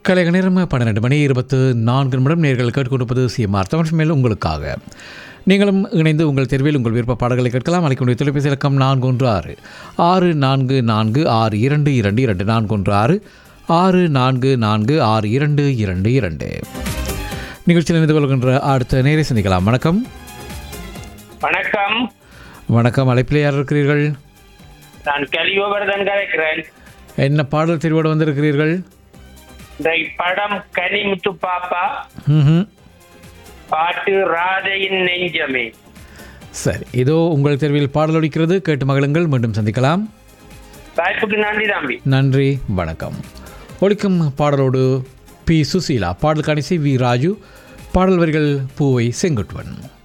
கலைக நேரம் பன்னிரெண்டு மணி இருபத்து நான்கு நிமிடம் நேர்கள் கேட்டுக்கொண்டிருப்பது சிஎம்ஆர் தமிழ் மேல் உங்களுக்காக நீங்களும் இணைந்து உங்கள் தேர்வில் உங்கள் விருப்ப பாடல்களை கேட்கலாம் அழைக்கக்கூடிய தொலைபேசி இலக்கம் நான்கு ஒன்று ஆறு ஆறு நான்கு நான்கு ஆறு இரண்டு இரண்டு இரண்டு நான்கு ஒன்று ஆறு ஆறு நான்கு நான்கு ஆறு இரண்டு இரண்டு இரண்டு நிகழ்ச்சியில் இணைந்து கொள்கின்ற அடுத்த நேரை சந்திக்கலாம் வணக்கம் வணக்கம் வணக்கம் அழைப்பில் யார் இருக்கிறீர்கள் நான் கலியோவர்தன் கலைக்கிறேன் என்ன பாடல் தெரிவோடு வந்திருக்கிறீர்கள் இந்த படம் கனிமுத்து பாப்பா ம்ஹும். பாட்டு ராதையின் நெஞ்சமே சரி இதோ உங்கள் தேர்வில் பாடல் ஒலிக்கிறது கேட்டு மகளுங்கள் மீண்டும் சந்திக்கலாம் வாய்ப்புக்கு நன்றி தம்பி நன்றி வணக்கம் ஒலிக்கும் பாடலோடு பி சுசீலா பாடல் கணிசை வி ராஜு பாடல் வரிகள் பூவை செங்குட்டுவன்